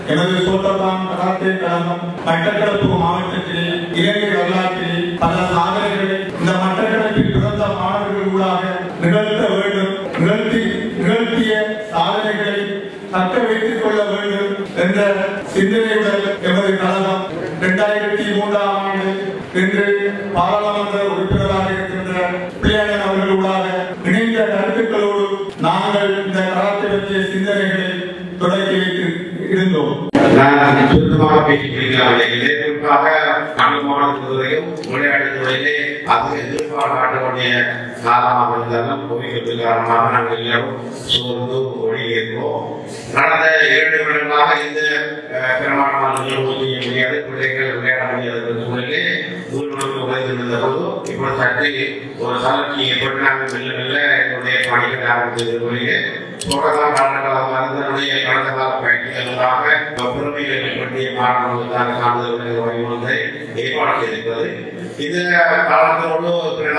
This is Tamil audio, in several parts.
எனது சோட்டதான் கராத்தே கழகம் மட்டக்களப்பு மாவட்டத்தில் இலங்கை வரலாற்றில் பல சாதனைகளை இந்த மட்டக்களப்பில் பிறந்த மாணவர்களூடாக நிகழ்த்த வேண்டும் நிகழ்த்தி நிகழ்த்திய சாதனைகளை தக்க வைத்துக் கொள்ள வேண்டும் என்ற சிந்தனையுடன் எமது கழகம் இரண்டாயிரத்தி மூன்றாம் ஆண்டு இன்று பாராளுமன்ற உறுப்பினராக இருக்கின்ற பிள்ளையன் அவர்களூடாக இணைந்த கருத்துக்களோடு நாங்கள் இந்த கராத்தே பற்றிய சிந்தனைகளை தொடங்கி வைத்து இருந்தோம் நான் சுருக்கமாக பேசிக்கிறீர்கள் இதற்காக அனுபவத்துறையும் விளையாட்டுத்துறையிலே அது எதிர்பார்க்க காட்டக்கூடிய காலமாக இருந்தாலும் கோவிலுக்கு காரணமாக நாங்கள் எல்லாரும் சோர்ந்து ஒழுகியிருக்கோம் கடந்த இரண்டு வருடங்களாக இந்த அஹ், பிரமாண்டமான நிகழ்வு செய்ய முடியாது பிள்ளைகள் விளையாட முடியாத என்ற சூழலிலே ஊர்களுக்கு உழைத்திருந்த போது இப்பொழுது சற்று ஒரு தளர்ச்சி ஏற்பட்டு நாங்கள் மெல்ல மெல்ல என்னுடைய பணிகள் ஆரம்பித்தது தொடர்தான் காரணங்களாக இருந்தனுடைய கடந்த கால பயிற்சிகளுக்காக பெருமைகளை பற்றிய மாணவர்களுக்கான சான்றிதழ்களை வழிவகுத்து ஏற்பாடு செய்திருக்கிறது இந்த காலத்தோடு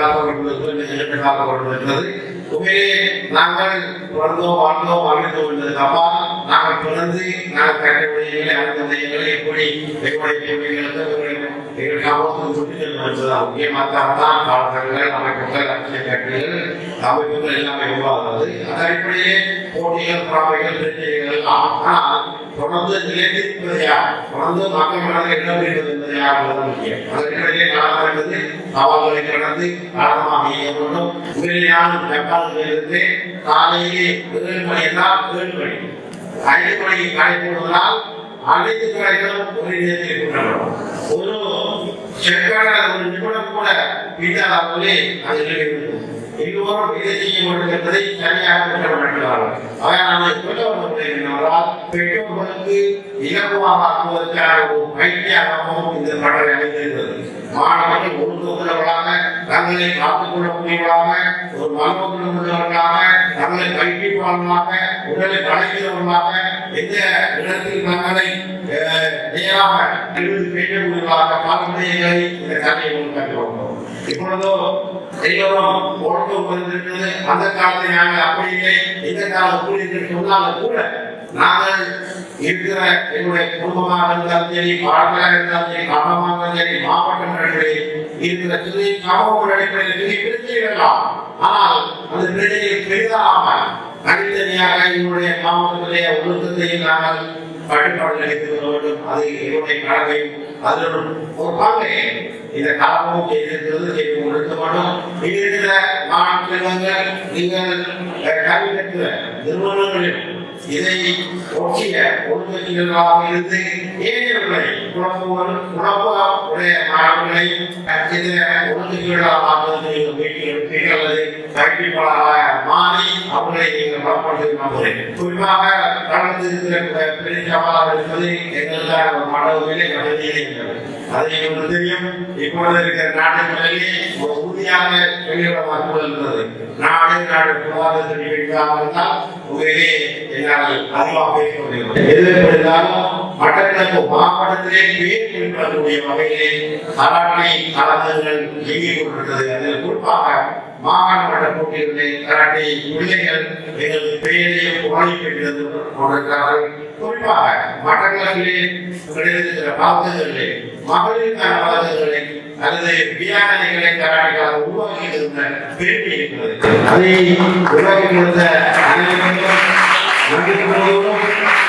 பிறநாக கொண்டிருக்கிறது உண்மையிலே நாங்கள் பிறந்தோம் வாழ்ந்தோம் வாழ்ந்தோம் என்பது அப்பா நாங்கள் பிறந்து நாங்கள் கற்ற விடயங்களை அறிந்த விடயங்களை எப்படி எங்களுடைய பிள்ளைகளுக்கு எங்கள் சமூகத்தில் சுற்றி செல்லும் என்பதுதான் முக்கியமாக தான் காலங்கள் அமைப்புகள் அரசியல் கட்சிகள் அமைப்புகள் எல்லாமே உருவாகிறது அந்த அடிப்படையிலே போட்டிகள் பொறாமைகள் பிரச்சனைகள் எல்லாம் ஆனால் தொடர்ந்து நிலைத்திருப்பது யார் தொடர்ந்து மக்கள் மனதில் இடம் பெறுவது என்பது யார் என்பதுதான் முக்கியம் அந்த அடிப்படையிலே காலம் என்பது சவால்களை கடந்து காரணமாக இயங்க வேண்டும் உயிரியான வெப்பாளர்களிலிருந்து காலையிலே ஏழு மணி என்றால் ஏழு மணி ஐந்து மணிக்கு கடை போடுவதால் அனைத்து கடைகளும் ஒரு நேரத்தில் கொண்டாடும் ஒரு செக்கான ஒரு நிமிடம் கூட வீட்டாளர்களே அது நிறைவேறும் எல்லோரும் இதை செய்ய வேண்டும் என்பதை சரியாக திட்டமிட்டுள்ளார்கள் ஆனால் நான் சொல்ல வருவது என்னவென்றால் பெற்றோர்களுக்கு இலகுவாக ஆக்குவதற்கான ஒரு பயிற்சியாகவும் இந்த பாடல் அமைந்திருக்கிறது மாணவர்கள் ஒழுங்குள்ளவர்களாக தங்களை காத்துக் கொள்ளக்கூடியவர்களாக ஒரு மனோகுணம் உள்ளவர்களாக தங்களை பயிற்சிப்பாளர்களாக உடலை படைக்கிறவர்களாக எந்த இடத்தில் தங்களை அஹ், நேராக எழுதி பேசக்கூடியவர்களாக பாரம்பரியங்களை இந்த கதையை உருவாக்குகிறோம் இப்பொழுதோ எல்லோரும் ஒழுங்கு வந்திருக்கிறது அந்த காலத்தில் நாங்கள் அப்படி இல்லை இந்த காலம் கூலி என்று சொன்னாலும் கூட நாங்கள் இருக்கிற எங்களுடைய குடும்பமாக இருந்தாலும் சரி பாடலாக இருந்தாலும் சரி காலமாக இருந்தாலும் சரி மாவட்டம் அடிப்படையில் இருக்கிற சிறிய சமூக அடிப்படையில் சிறிய பிரச்சனைகளாம் ஆனால் அந்த பிரச்சனையை பெரிதாகாமல் தனித்தனியாக எங்களுடைய மாவட்டத்திலே ஒழுக்கத்தை நாங்கள் கட்டுப்பாடு அளித்து வர வேண்டும் அது என்னுடைய கடமை அதில் ஒரு பங்கு இந்த காலமும் செய்திருக்கிறது செய்து கொண்டிருக்க வேண்டும் இங்க இருக்கிற மாணவ செல்வங்கள் நீங்கள் அஹ், கல்வி கற்கிற நிறுவனங்களில் இதை ஒட்டிய ஒழுங்கீர்களாக இருந்து ஏழைகளை குழப்பங்கள் குழப்ப உடைய மாணவர்களை இந்த ஒழுங்கீர்களாக ஆக்குவது வீட்டில் எடுப்பீர்கள் அல்லது கல்விப்பாளராக மாறி அவர்களை நீங்கள் வளப்படுத்தி நம்புகிறேன் குறிப்பாக கடந்து இருக்கிற பெரிய சவாலாக இருப்பது எங்களுக்கான ஒரு மாணவர்களே கடைசியிலே இருக்கிறது அதை உங்களுக்கு தெரியும் இப்பொழுது இருக்கிற நாட்டுகளிலே ஒரு உறுதியான வெளியிடமாக இருந்தது நாடு நாடு பொருளாதாரத்தில் வைக்காமல் இருந்தால் உண்மையிலே என்னால் அதிகமாக பேச முடியும் எது எப்படி இருந்தாலும் மட்டக்களப்பு மாவட்டத்திலே பேர் குறிப்பிடக்கூடிய வகையிலே கராட்டை கலந்தங்கள் இயங்கிக் கொண்டிருக்கிறது அதில் குறிப்பாக மாகாண மட்ட போட்டிகளிலே கராட்டை பிள்ளைகள் எங்களது பெயரையும் புகழை பெற்றது கொண்டிருக்கிறார்கள் குறிப்பாக மட்டக்களப்பிலே கிடைத்திருக்கிற பழக்கங்களிலே மகளிருக்கான பழக்கங்களை அல்லது வியாபாரிகளை கராட்டிகளாக உருவாக்கி இருந்த பெருமை இருக்கிறது அதை உருவாக்கி கொடுத்த அனைவருக்கும் நன்றி கூறுவதும்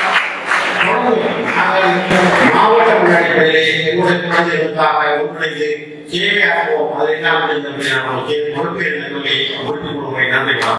தொடர்ந்து நாங்கள் மாவட்ட உள்ளாட்சிகளிலே எங்களுடைய குழந்தைகளுக்காக ஒன்றிணைந்து சேவையாற்றுவோம் அதை நாம் இந்த பொறுப்பேற்க சொல்லி முடித்துக் கொள்கிறேன் நன்றி